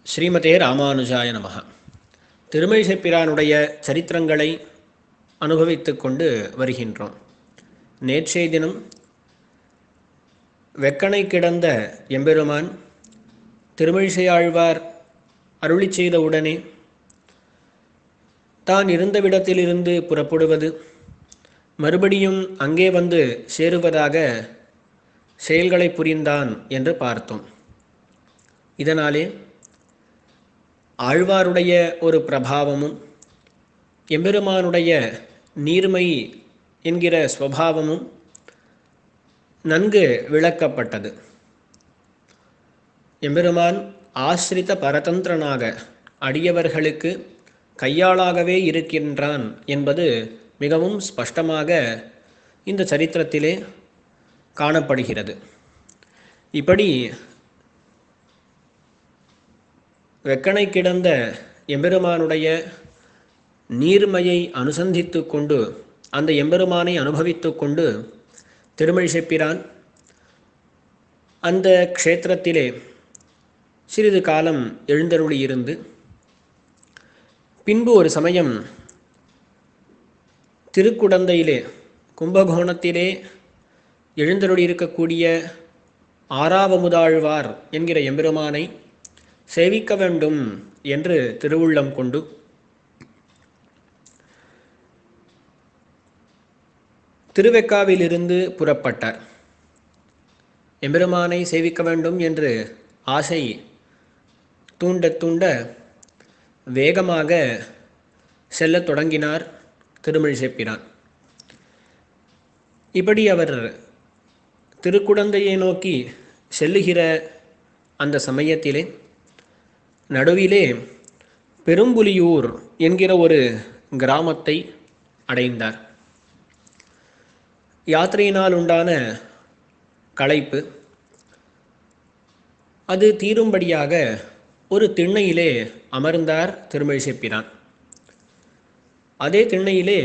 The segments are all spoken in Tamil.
ஸ்ரீமதே ராமானுஜாய நமः திருமழிசைப்பிரானுடைய சரித்திரங்களை அனுபவித்துக் கொண்டு வருகின்றோம் நேற்றைய தினம் வெக்கனை கிடந்த எம்பெருமான் திருமழிசையாழ்வார் அருளி செய்த உடனே தான் இருந்தவிடத்திலிருந்து புறப்படுவது மறுபடியும் அங்கே வந்து சேருவதாக செயல்களை புரிந்தான் என்று பார்த்தோம் இதனாலே ஆழ்வாருடைய ஒரு பிரபாவமும் எம்பெருமானுடைய நீர்மை என்கிற ஸ்வபாவமும் நன்கு விளக்கப்பட்டது எம்பெருமான் ஆசிரித பரதந்திரனாக அடியவர்களுக்கு கையாளாகவே இருக்கின்றான் என்பது மிகவும் ஸ்பஷ்டமாக இந்த சரித்திரத்திலே காணப்படுகிறது இப்படி வெக்கனை கிடந்த எம்பெருமானுடைய நீர்மையை அனுசந்தித்து கொண்டு அந்த எம்பெருமானை அனுபவித்து கொண்டு திருமழிசைப்பிரான் அந்த க்ஷேத்திரத்திலே சிறிது காலம் எழுந்தருளியிருந்து பின்பு ஒரு சமயம் திருக்குடந்தையிலே கும்பகோணத்திலே எழுந்தருளியிருக்கக்கூடிய ஆறாவமுதாழ்வார் என்கிற எம்பெருமானை சேவிக்க வேண்டும் என்று திருவுள்ளம் கொண்டு திருவெக்காவிலிருந்து புறப்பட்டார் எம்பெருமானை சேவிக்க வேண்டும் என்று ஆசை தூண்ட தூண்ட வேகமாக செல்லத் தொடங்கினார் திருமழிசெப்பிரான் இப்படி அவர் திருக்குடந்தையை நோக்கி செல்லுகிற அந்த சமயத்திலே நடுவிலே பெரும்புலியூர் என்கிற ஒரு கிராமத்தை அடைந்தார் யாத்திரையினால் உண்டான களைப்பு அது தீரும்படியாக ஒரு திண்ணையிலே அமர்ந்தார் திருமழிசெப்பிரான் அதே திண்ணையிலே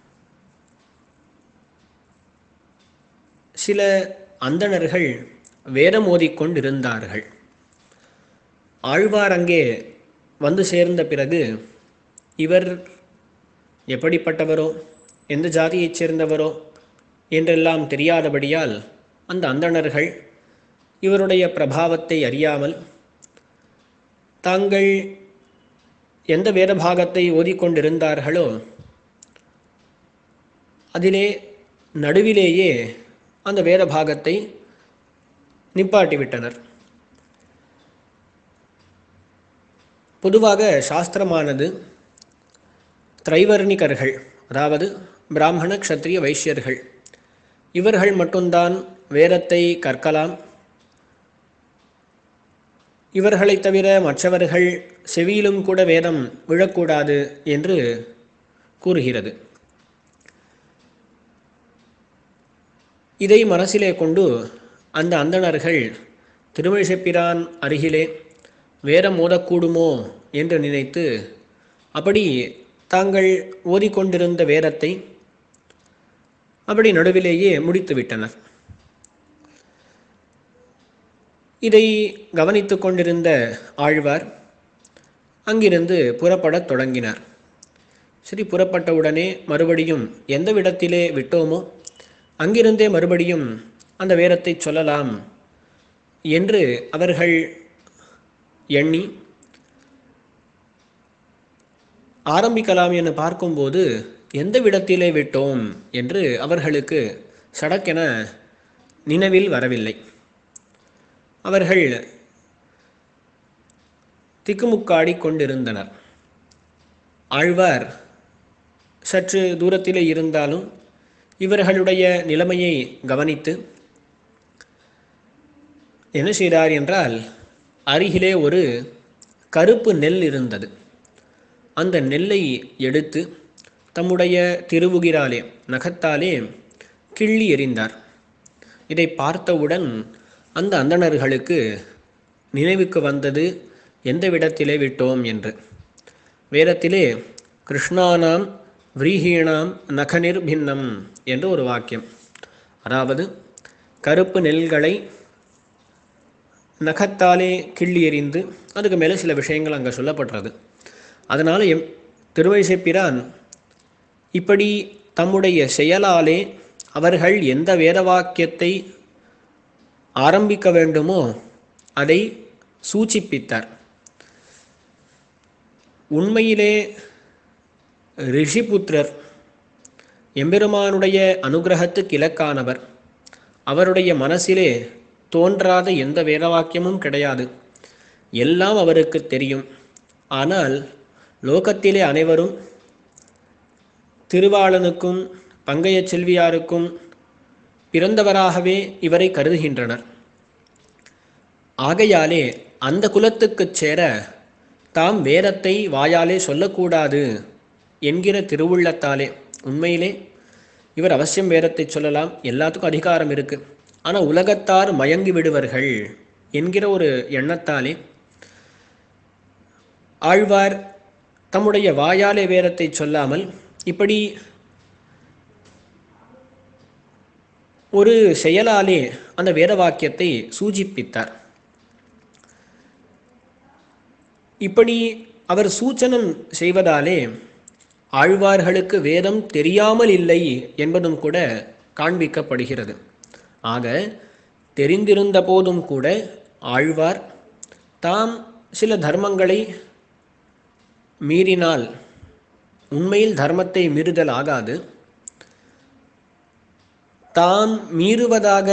சில அந்தணர்கள் வேதம் ஓதிக்கொண்டிருந்தார்கள் ஆழ்வார் அங்கே வந்து சேர்ந்த பிறகு இவர் எப்படிப்பட்டவரோ எந்த ஜாதியைச் சேர்ந்தவரோ என்றெல்லாம் தெரியாதபடியால் அந்த அந்தணர்கள் இவருடைய பிரபாவத்தை அறியாமல் தாங்கள் எந்த வேத பாகத்தை ஓதிக்கொண்டிருந்தார்களோ அதிலே நடுவிலேயே அந்த வேத பாகத்தை நிப்பாட்டிவிட்டனர் பொதுவாக சாஸ்திரமானது திரைவர்ணிகர்கள் அதாவது பிராமண க்ஷத்ரிய வைஷ்யர்கள் இவர்கள் மட்டும்தான் வேதத்தை கற்கலாம் இவர்களைத் தவிர மற்றவர்கள் செவியிலும் கூட வேதம் விழக்கூடாது என்று கூறுகிறது இதை மனசிலே கொண்டு அந்த அந்தணர்கள் திருமழிசெப்பிரான் அருகிலே வேதம் ஓதக்கூடுமோ என்று நினைத்து அப்படி தாங்கள் ஓதிக்கொண்டிருந்த வேதத்தை அப்படி நடுவிலேயே முடித்து விட்டனர் இதை கவனித்து கொண்டிருந்த ஆழ்வார் அங்கிருந்து புறப்படத் தொடங்கினார் சரி புறப்பட்ட உடனே மறுபடியும் எந்த விடத்திலே விட்டோமோ அங்கிருந்தே மறுபடியும் அந்த வேதத்தை சொல்லலாம் என்று அவர்கள் எண்ணி ஆரம்பிக்கலாம் என பார்க்கும்போது எந்த விடத்திலே விட்டோம் என்று அவர்களுக்கு சடக்கென நினைவில் வரவில்லை அவர்கள் திக்குமுக்காடி கொண்டிருந்தனர் ஆழ்வார் சற்று தூரத்திலே இருந்தாலும் இவர்களுடைய நிலைமையை கவனித்து என்ன செய்தார் என்றால் அருகிலே ஒரு கருப்பு நெல் இருந்தது அந்த நெல்லை எடுத்து தம்முடைய திருவுகிராலே நகத்தாலே கிள்ளி எறிந்தார் இதை பார்த்தவுடன் அந்த அந்தணர்களுக்கு நினைவுக்கு வந்தது எந்த விடத்திலே விட்டோம் என்று வேதத்திலே கிருஷ்ணானாம் விரீஹீணாம் நகநிர்பின்னம் என்று ஒரு வாக்கியம் அதாவது கருப்பு நெல்களை நகத்தாலே கிள்ளி எறிந்து அதுக்கு மேலே சில விஷயங்கள் அங்கே சொல்லப்படுறது அதனால் எம் திருவைசைப்பிரான் இப்படி தம்முடைய செயலாலே அவர்கள் எந்த வேத வாக்கியத்தை ஆரம்பிக்க வேண்டுமோ அதை சூச்சிப்பித்தார் உண்மையிலே ரிஷிபுத்திரர் எம்பெருமானுடைய அனுகிரகத்துக்கு இலக்கானவர் அவருடைய மனசிலே தோன்றாத எந்த வேதவாக்கியமும் கிடையாது எல்லாம் அவருக்கு தெரியும் ஆனால் லோகத்திலே அனைவரும் திருவாளனுக்கும் பங்கைய செல்வியாருக்கும் பிறந்தவராகவே இவரை கருதுகின்றனர் ஆகையாலே அந்த குலத்துக்குச் சேர தாம் வேதத்தை வாயாலே சொல்லக்கூடாது என்கிற திருவுள்ளத்தாலே உண்மையிலே இவர் அவசியம் வேதத்தை சொல்லலாம் எல்லாத்துக்கும் அதிகாரம் இருக்கு ஆனால் உலகத்தார் மயங்கி விடுவர்கள் என்கிற ஒரு எண்ணத்தாலே ஆழ்வார் தம்முடைய வாயாலே வேதத்தை சொல்லாமல் இப்படி ஒரு செயலாலே அந்த வேத வாக்கியத்தை சூச்சிப்பித்தார் இப்படி அவர் சூச்சனம் செய்வதாலே ஆழ்வார்களுக்கு வேதம் தெரியாமல் இல்லை என்பதும் கூட காண்பிக்கப்படுகிறது ஆக தெரிந்திருந்த போதும் கூட ஆழ்வார் தாம் சில தர்மங்களை மீறினால் உண்மையில் தர்மத்தை மீறுதல் ஆகாது தாம் மீறுவதாக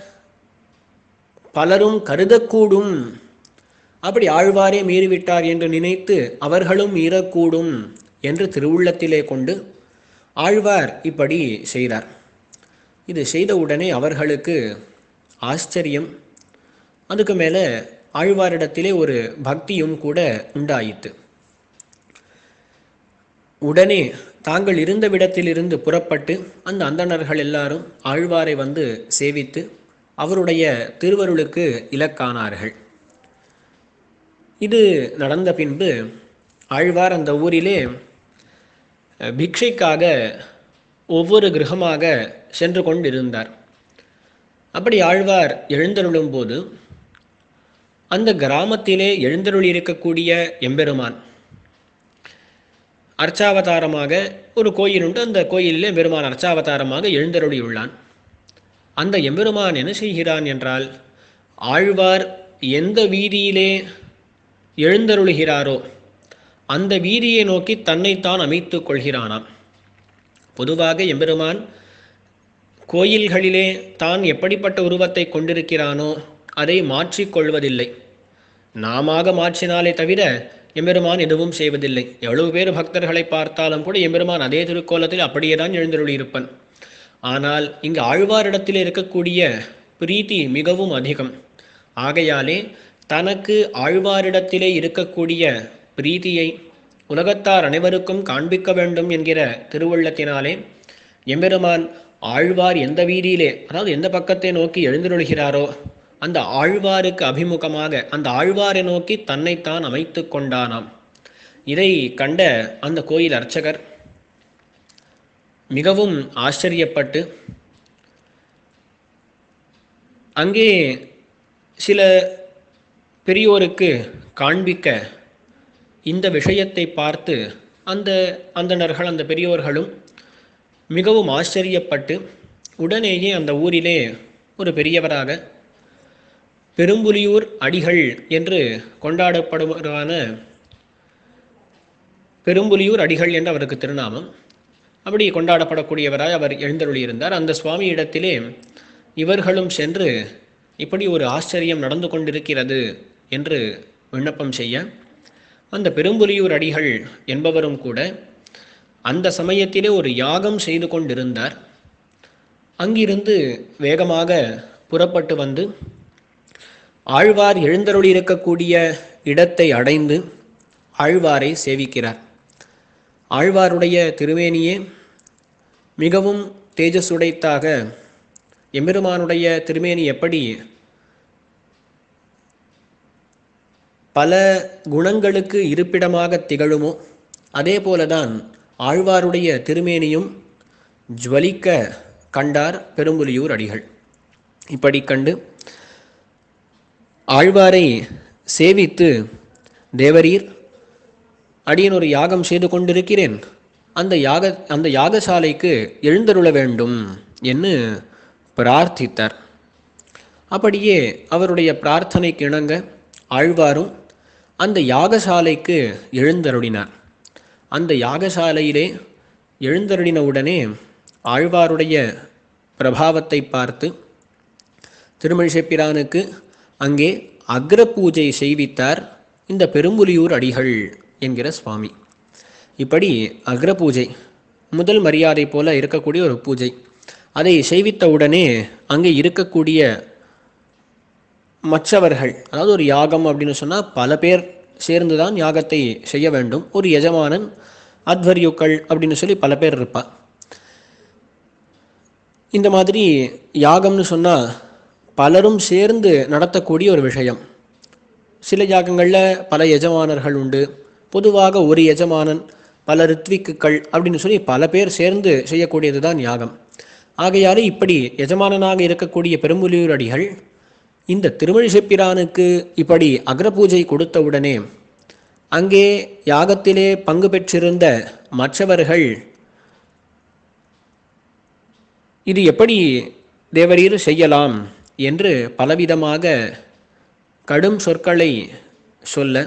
பலரும் கருதக்கூடும் அப்படி ஆழ்வாரே மீறிவிட்டார் என்று நினைத்து அவர்களும் மீறக்கூடும் என்று திருவுள்ளத்திலே கொண்டு ஆழ்வார் இப்படி செய்தார் இது செய்தவுடனே அவர்களுக்கு ஆச்சரியம் அதுக்கு மேலே ஆழ்வாரிடத்திலே ஒரு பக்தியும் கூட உண்டாயிற்று உடனே தாங்கள் இருந்த விடத்திலிருந்து புறப்பட்டு அந்த அந்தணர்கள் எல்லாரும் ஆழ்வாரை வந்து சேவித்து அவருடைய திருவருளுக்கு இலக்கானார்கள் இது நடந்த பின்பு ஆழ்வார் அந்த ஊரிலே அஹ், பிக்ஷைக்காக ஒவ்வொரு கிரகமாக சென்று கொண்டிருந்தார் அப்படி ஆழ்வார் எழுந்தருளும் போது அந்த கிராமத்திலே எழுந்தருளி இருக்கக்கூடிய எம்பெருமான் அர்ச்சாவதாரமாக ஒரு கோயில் உண்டு அந்த கோயிலிலே பெருமான் அர்ச்சாவதாரமாக எழுந்தருளியுள்ளான் அந்த எம்பெருமான் என்ன செய்கிறான் என்றால் ஆழ்வார் எந்த வீதியிலே எழுந்தருளுகிறாரோ அந்த வீதியை நோக்கி தன்னைத்தான் அமைத்துக் கொள்கிறானாம் பொதுவாக எம்பெருமான் கோயில்களிலே தான் எப்படிப்பட்ட உருவத்தை கொண்டிருக்கிறானோ அதை மாற்றிக்கொள்வதில்லை நாமாக மாற்றினாலே தவிர எம்பெருமான் எதுவும் செய்வதில்லை எவ்வளவு பேர் பக்தர்களை பார்த்தாலும் கூட எம்பெருமான் அதே திருக்கோலத்தில் அப்படியே தான் எழுந்தருளியிருப்பன் ஆனால் இங்கு ஆழ்வாரிடத்தில் இருக்கக்கூடிய பிரீத்தி மிகவும் அதிகம் ஆகையாலே தனக்கு ஆழ்வாரிடத்திலே இருக்கக்கூடிய பிரீத்தியை உலகத்தார் அனைவருக்கும் காண்பிக்க வேண்டும் என்கிற திருவுள்ளத்தினாலே எம்பெருமான் ஆழ்வார் எந்த வீதியிலே அதாவது எந்த பக்கத்தை நோக்கி எழுந்தருளுகிறாரோ அந்த ஆழ்வாருக்கு அபிமுகமாக அந்த ஆழ்வாரை நோக்கி தன்னைத்தான் அமைத்து கொண்டானாம் இதை கண்ட அந்த கோயில் அர்ச்சகர் மிகவும் ஆச்சரியப்பட்டு அங்கே சில பெரியோருக்கு காண்பிக்க இந்த விஷயத்தை பார்த்து அந்த அந்தணர்கள் அந்த பெரியோர்களும் மிகவும் ஆச்சரியப்பட்டு உடனேயே அந்த ஊரிலே ஒரு பெரியவராக பெரும்புலியூர் அடிகள் என்று கொண்டாடப்படுவரான பெரும்புலியூர் அடிகள் என்று அவருக்கு திருநாமம் அப்படி கொண்டாடப்படக்கூடியவராய் அவர் எழுந்தருளியிருந்தார் அந்த சுவாமி இடத்திலே இவர்களும் சென்று இப்படி ஒரு ஆச்சரியம் நடந்து கொண்டிருக்கிறது என்று விண்ணப்பம் செய்ய அந்த பெரும்புலியூர் அடிகள் என்பவரும் கூட அந்த சமயத்திலே ஒரு யாகம் செய்து கொண்டிருந்தார் அங்கிருந்து வேகமாக புறப்பட்டு வந்து ஆழ்வார் எழுந்தருளி இருக்கக்கூடிய இடத்தை அடைந்து ஆழ்வாரை சேவிக்கிறார் ஆழ்வாருடைய திருவேணியே மிகவும் தேஜசுடைத்தாக எம்பெருமானுடைய திருமேனி எப்படி பல குணங்களுக்கு இருப்பிடமாக திகழுமோ அதே போலதான் ஆழ்வாருடைய திருமேனியும் ஜுவலிக்க கண்டார் பெரும்புலியூர் அடிகள் இப்படி கண்டு ஆழ்வாரை சேவித்து தேவரீர் அடியன் ஒரு யாகம் செய்து கொண்டிருக்கிறேன் அந்த யாக அந்த யாகசாலைக்கு எழுந்தருள வேண்டும் என்று பிரார்த்தித்தார் அப்படியே அவருடைய பிரார்த்தனைக்கு இணங்க ஆழ்வாரும் அந்த யாகசாலைக்கு எழுந்தருளினார் அந்த யாகசாலையிலே எழுந்தருளின உடனே ஆழ்வாருடைய பிரபாவத்தை பார்த்து திருமழிசெப்பிரானுக்கு அங்கே அக்ர பூஜை செய்வித்தார் இந்த பெரும்புலியூர் அடிகள் என்கிற சுவாமி இப்படி அக்ர பூஜை முதல் மரியாதை போல இருக்கக்கூடிய ஒரு பூஜை அதை செய்வித்த உடனே அங்கே இருக்கக்கூடிய மற்றவர்கள் அதாவது ஒரு யாகம் அப்படின்னு சொன்னால் பல பேர் சேர்ந்து தான் யாகத்தை செய்ய வேண்டும் ஒரு எஜமானன் அத்வரியுக்கள் அப்படின்னு சொல்லி பல பேர் இருப்பா இந்த மாதிரி யாகம்னு சொன்னால் பலரும் சேர்ந்து நடத்தக்கூடிய ஒரு விஷயம் சில யாகங்களில் பல எஜமானர்கள் உண்டு பொதுவாக ஒரு எஜமானன் பல ரித்விக்குகள் அப்படின்னு சொல்லி பல பேர் சேர்ந்து செய்யக்கூடியது தான் யாகம் ஆகையாலே இப்படி எஜமானனாக இருக்கக்கூடிய பெரும்புலியூர் அடிகள் இந்த திருமழிசெப்பிரானுக்கு இப்படி அக்ரபூஜை கொடுத்தவுடனே அங்கே யாகத்திலே பங்கு பெற்றிருந்த மற்றவர்கள் இது எப்படி தேவரீர் செய்யலாம் என்று பலவிதமாக கடும் சொற்களை சொல்ல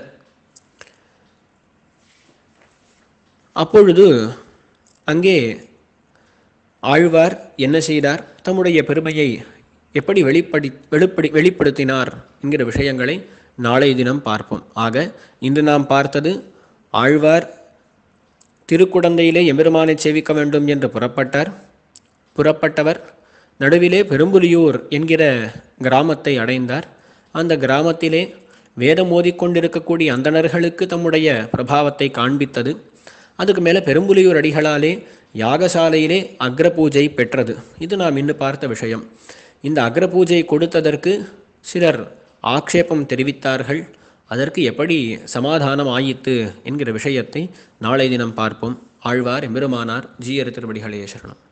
அப்பொழுது அங்கே ஆழ்வார் என்ன செய்தார் தம்முடைய பெருமையை எப்படி வெளிப்படி வெளிப்படி வெளிப்படுத்தினார் என்கிற விஷயங்களை நாளை தினம் பார்ப்போம் ஆக இன்று நாம் பார்த்தது ஆழ்வார் திருக்குடந்தையிலே எம்பெருமானை சேவிக்க வேண்டும் என்று புறப்பட்டார் புறப்பட்டவர் நடுவிலே பெரும்புலியூர் என்கிற கிராமத்தை அடைந்தார் அந்த கிராமத்திலே வேதம் ஓதிக்கொண்டிருக்கக்கூடிய அந்தணர்களுக்கு தம்முடைய பிரபாவத்தை காண்பித்தது அதுக்கு மேலே பெரும்புலியூர் அடிகளாலே யாகசாலையிலே அக்ரபூஜை பெற்றது இது நாம் இன்னும் பார்த்த விஷயம் இந்த அக்ரபூஜை கொடுத்ததற்கு சிலர் ஆக்ஷேபம் தெரிவித்தார்கள் அதற்கு எப்படி சமாதானம் ஆயித்து என்கிற விஷயத்தை நாளை தினம் பார்ப்போம் ஆழ்வார் எம்பெருமானார் ஜீயர் திருவடிகளே சரணம்